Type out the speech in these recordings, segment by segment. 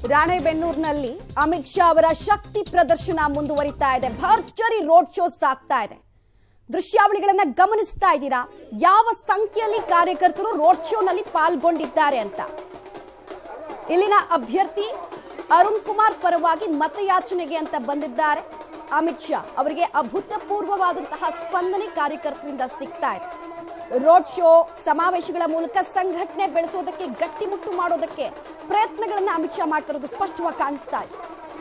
ರಾಣೆಬೆನ್ನೂರಿನಲ್ಲಿ ಅಮಿತ್ ಶಾ ಅವರ ಶಕ್ತಿ ಪ್ರದರ್ಶನ ಮುಂದುವರಿತಾ ಇದೆ ಭರ್ಜರಿ ರೋಡ್ ಶೋ ಸಾಗ್ತಾ ಇದೆ ದೃಶ್ಯಾವಳಿಗಳನ್ನ ಗಮನಿಸ್ತಾ ಇದ್ದೀರಾ ಯಾವ ಸಂಖ್ಯೆಯಲ್ಲಿ ಕಾರ್ಯಕರ್ತರು ರೋಡ್ ಶೋನಲ್ಲಿ ಪಾಲ್ಗೊಂಡಿದ್ದಾರೆ ಅಂತ ಇಲ್ಲಿನ ಅಭ್ಯರ್ಥಿ ಅರುಣ್ ಕುಮಾರ್ ಪರವಾಗಿ ಮತಯಾಚನೆಗೆ ಅಂತ ಬಂದಿದ್ದಾರೆ ಅಮಿತ್ ಶಾ ಅವರಿಗೆ ಅಭೂತಪೂರ್ವವಾದಂತಹ ಸ್ಪಂದನೆ ಕಾರ್ಯಕರ್ತರಿಂದ ಸಿಗ್ತಾ ಇದೆ ರೋಡ್ ಶೋ ಸಮಾವೇಶಗಳ ಮೂಲಕ ಸಂಘಟನೆ ಬೆಳೆಸೋದಕ್ಕೆ ಗಟ್ಟಿಮುಟ್ಟು ಮಾಡೋದಕ್ಕೆ ಪ್ರಯತ್ನಗಳನ್ನ ಅಮಿತ್ ಶಾ ಮಾಡ್ತಿರೋದು ಸ್ಪಷ್ಟವಾಗಿ ಕಾಣಿಸ್ತಾ ಇದೆ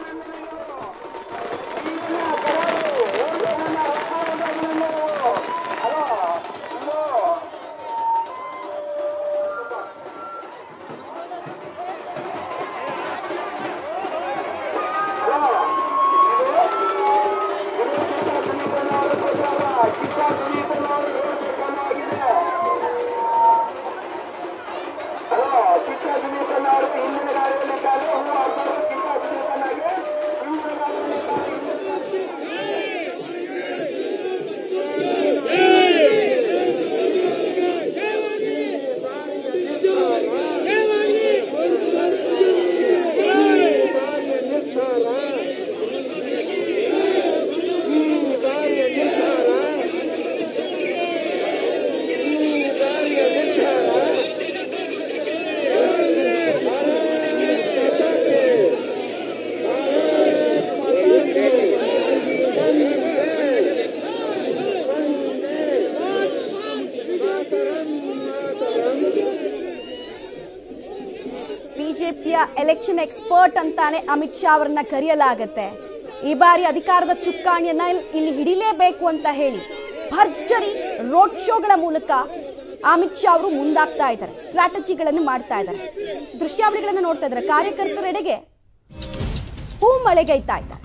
ಚಿಕ್ಕ ಸುನೀತನ ಅವರು ಹಿಂದಿನ ಗಾಡಿಯಲ್ಲಿ ಕಾಲು ಹೂವು ಹಾಕ್ತಾರೆ ಚಿಕ್ಕ ಸುನೀತನಾಗಿ ಹಿಂದಿನ ಗಾಡಿಯಲ್ಲಿ ಕಾಲು ಬಿಜೆಪಿಯ ಎಲೆಕ್ಷನ್ ಎಕ್ಸ್ಪರ್ಟ್ ಅಂತಾನೆ ಅಮಿತ್ ಶಾ ಅವರನ್ನ ಕರೆಯಲಾಗತ್ತೆ ಈ ಬಾರಿ ಅಧಿಕಾರದ ಚುಕ್ಕಾಣಿಯನ್ನ ಇಲ್- ಇಲ್ಲಿ ಹಿಡಿಲೇಬೇಕು ಅಂತ ಹೇಳಿ ಭರ್ಜರಿ ರೋಡ್ ಶೋಗಳ ಮೂಲಕ ಅಮಿತ್ ಶಾ ಅವರು ಮುಂದಾಗ್ತಾ ಇದ್ದಾರೆ ಸ್ಟ್ರಾಟಜಿಗಳನ್ನು ಮಾಡ್ತಾ ಇದ್ದಾರೆ ದೃಶ್ಯಾವಳಿಗಳನ್ನು ನೋಡ್ತಾ ಇದ್ದಾರೆ ಕಾರ್ಯಕರ್ತರೆಡೆಗೆ ಹೂ ಮಳೆಗೈತಾ ಇದ್ದಾರೆ